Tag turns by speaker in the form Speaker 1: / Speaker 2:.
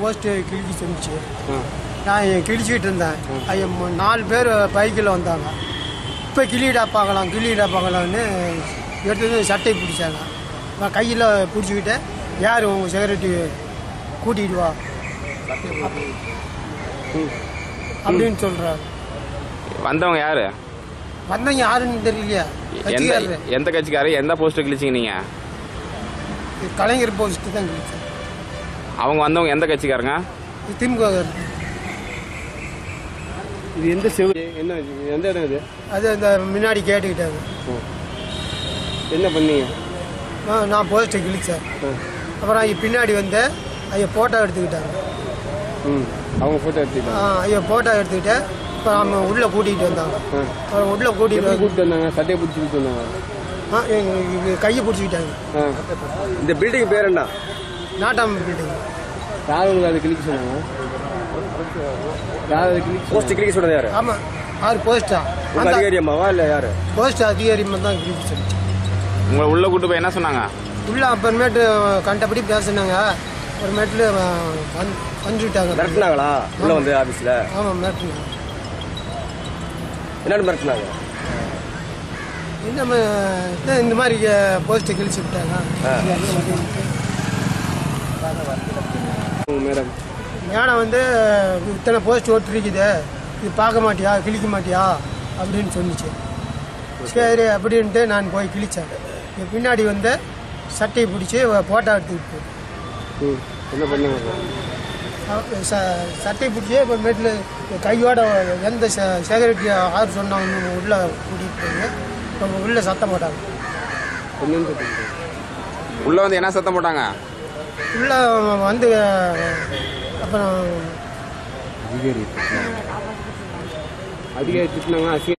Speaker 1: Post கிழிக்க சொன்னிச்சு
Speaker 2: ஆ
Speaker 1: நான் கிழிச்சிக்கிட்டு இருந்தேன் ஐயா மு- நாலு பேர் பைக்கில் வந்தாங்க இப்போ கிளியிடா பார்க்கலாம் கிளியிடா பார்க்கலாம்னு எடுத்து வந்து சட்டை பிடிச்சாங்க நான் கையில் பிடிச்சிக்கிட்டு யார் உங்கள் செக்யூரிட்டி கூட்டிகிட்டு வா
Speaker 2: ம்
Speaker 1: அப்படின்னு சொல்கிறாரு
Speaker 3: வந்தவங்க யாரு
Speaker 1: வந்தவங்க யாருன்னு தெரியலையா
Speaker 3: எந்த
Speaker 1: கட்சிக்காரரு
Speaker 3: எந்த கட்சிக்காரர் எந்த போஸ்ட் கிழிச்சிங்க நீங்க
Speaker 1: இது கலைஞர் போஸ்ட்டு தான் கிழிச்சேன்
Speaker 3: அவங்க வந்தவங்க எந்த கட்சிக்காரங்க
Speaker 1: இது திமுக
Speaker 2: இது எந்த செவரு என்ன இது? எந்த இடம் இது
Speaker 1: அது அந்த முன்னாடி கேட்டுக்கிட்டாங்க
Speaker 2: ஓ என்ன பண்ணீங்க
Speaker 1: நான் நான் போஸ்ட்டை கிழிச்சேன்
Speaker 2: ஆ
Speaker 1: அப்புறம் ஐயா பின்னாடி வந்து ஐயா ஃபோட்டோ எடுத்துக்கிட்டாங்க
Speaker 2: ம் அவங்க ஃபோட்டோ எடுத்துக்கிட்டாங்க
Speaker 1: ஆ, ஐயா ஃபோட்டோ எடுத்துக்கிட்டு அப்புறம் நம்ம உள்ளே கூட்டிகிட்டு வந்தாங்க
Speaker 2: ஆ
Speaker 1: அப்புறம் உள்ளே கூட்டிகிட்டு
Speaker 2: எப்படி
Speaker 1: வந்து
Speaker 2: கூப்பிட்டு வந்தாங்க சட்டையை பிடிச்சி கூப்பிட்டு வந்தாங்க
Speaker 1: ஆ எங்கள் கையை பிடிச்சிக்கிட்டாங்க
Speaker 2: ஆ இந்த பில்டிங் பேர் என்ன
Speaker 1: நாட்டாம பில்டிங்
Speaker 2: யார் உங்களுக்கு அதை கிளிக்க சொன்னாங்க யார் அதை கிளிக்க போஸ்ட் கிளிக்க சொன்னது யாரு
Speaker 1: ஆமாம் ஆறு போஸ்டா
Speaker 2: உங்க
Speaker 1: அந்த
Speaker 2: அதிகாரி அம்மாவா இல்லை யாரு
Speaker 1: போஸ்ட் அதிகாரி தான் கிழிச்சு சொல்லிச்சு
Speaker 3: உங்களை உள்ள கூட்டு போய் என்ன சொன்னாங்க
Speaker 1: உள்ளே அப்புறமேட்டு கண்டபடி பேசுனாங்க அப்புறமேட்டில் வந்து வந்துட்டாங்க
Speaker 2: மிரட்டினாங்களா உள்ள வந்து ஆபீஸ்ல
Speaker 1: ஆமாம் மிரட்டினாங்க
Speaker 2: என்னன்னு மிரட்டினாங்க
Speaker 1: என்ன என்ன இந்த மாதிரி போஸ்ட்டை கிழிச்சு விட்டாங்க
Speaker 2: மேடம்
Speaker 1: மேடம் வந்து இத்தனை போஸ்ட் ஓட்டிருக்குது இது பார்க்க மாட்டியா கிழிக்க மாட்டியா அப்படின்னு சொன்னிச்சு சரி அப்படின்ட்டு நான் போய் கிழிச்சேன் இங்க பின்னாடி வந்து சட்டையை பிடிச்சி ஃபோட்டோ எடுத்துக்கிட்டு
Speaker 2: ம் என்ன பண்ணாங்க
Speaker 1: அவ- ச- சட்டையை பிடிச்சி இப்போ மேட்டில் கையோட எந்த செக்யூரிட்டி ஆறு சொன்னாங்க உள்ளே கூட்டிகிட்டு போய் இப்போ உள்ளே சத்தம் போட்டாங்க
Speaker 2: என்னன்னு சொல்லுங்க
Speaker 3: உள்ள வந்து என்ன சத்தம் போட்டாங்க
Speaker 1: உள்ளே வந்து அப்புறம்
Speaker 2: அதிகாரி அதிகாரி திட்டினாங்க அசிங்க